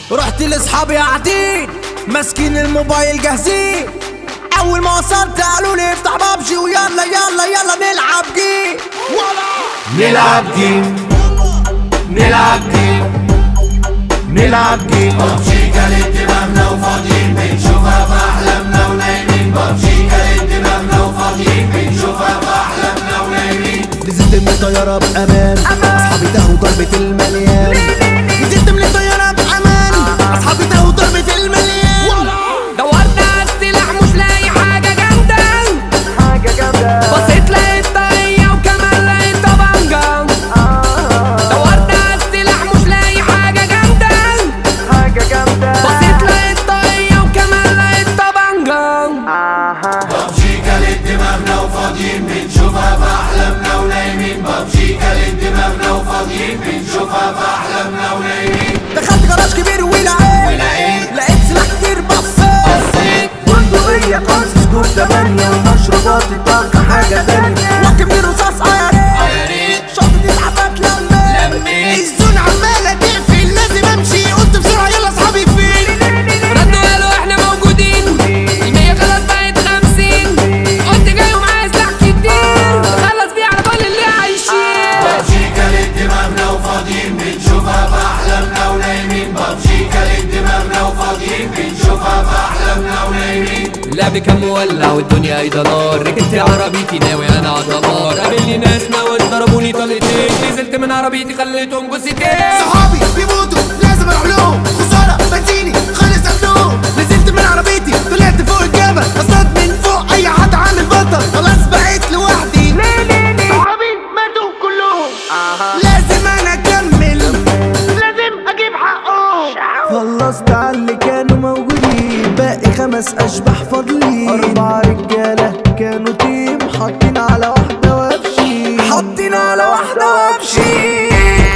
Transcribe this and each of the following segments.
رحت لاصحابي قاعدين ماسكين الموبايل جاهزين اول ما وصلت قالوا لي افتح بابجي ويلا يلا يلا نلعب جيم نلعب جيم نلعب جيم نلعب جيم ببجي كانت دماغنا وفاضيين بنشوفها في احلامنا ونايمين ببجي كانت دماغنا وفاضيين بنشوفها في احلامنا ونايمين نزلت من الطيارة بأمان أصحابي تاهوا ضربة المليان نزلت من الطيارة بأمان أصحابي تاهوا ضربة المليان دورت على السلاح مش لاقي حاجة جامدة حاجة جامدة بصيت لقيت طاقية وكمان لقيت طبنجة دورت على السلاح مش لاقي حاجة جامدة حاجة جامدة بصيت لقيت طاقية وكمان لقيت طبنجة ببجي كانت دماغنا وفاضيين بنشوفها في احلامنا ونايمين ببجي كانت دماغنا وفاضيين بنشوفها في احلامنا ونايمين دخلت جراج كبير ولقيت ولقيت لقيت سلاح كتير بصيت بندقية قنص سكوت تمانية ومشروبات الطاقة حاجة تانية واكب رصاص اه يا ريت شنطة اسعافات لميت الزون عمالة تقفل لازم امشي قلت بسرعة يلا اصحابي فين ردوا قالوا احنا موجودين المية خلاص بقت خمسين قلت جاي ومعايا سلاح كتير خلص بيه على كل اللي عايشين ببجي كانت دماغنا وفاضيين بنشوفها في احلامنا ونايمين ببجي كانت دماغنا وفاضيين بنشوفها في احلامنا ونايمين اللعب كان مولع والدنيا ايضا نار ركبت عربيتي ناوي انا على الدمار قابلني ناس ناوي ضربوني طلقتين نزلت من عربيتي خليتهم جثتين صحابي بيموتوا لازم اروح لهم خسارة بنزيني خلص قبلهم نزلت من عربيتي طلعت فوق الجبل اصطاد من فوق اي حد عامل بطل خلاص بقيت لوحدي صحابي ماتوا كلهم لازم انا اكمل لازم اجيب حقهم خلصت على اللي كانوا موجودين باقي خمس اشباح فاضلين اربع رجاله كانوا تيم حاطين على واحده وابشي حاطين على واحده وابشي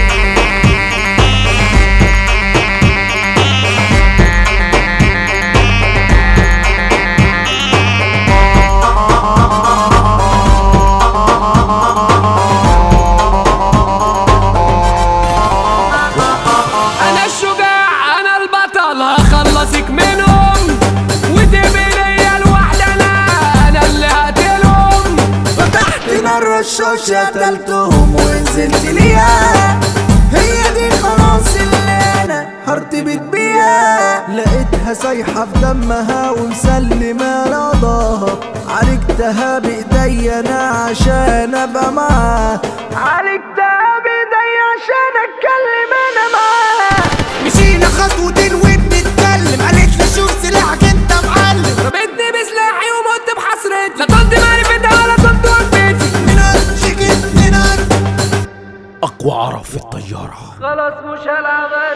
انا الشجاع انا البطل هخلصك منهم وتبقي ليا الوحدة انا انا اللي هقتلهم فتحت نار الشوش قتلتهم ونزلت ليها هي دي خلاص اللي انا هرتبط بيها لقيتها سايحة في دمها ومسلمة رضاها عالجتها بايديا انا عشان ابقى معاها عالجتها بايديا عشان اتكلم انا معاها مشينا خطوتين وبنتكلم قالت لي شوف سلاحك انت معلم رميتني بسلاحي ومت بحسرتي لا طنت معرفتها ولا طنت وقفتي نار شكت نار أقوى عرف في الطيارة خلاص مش هلعب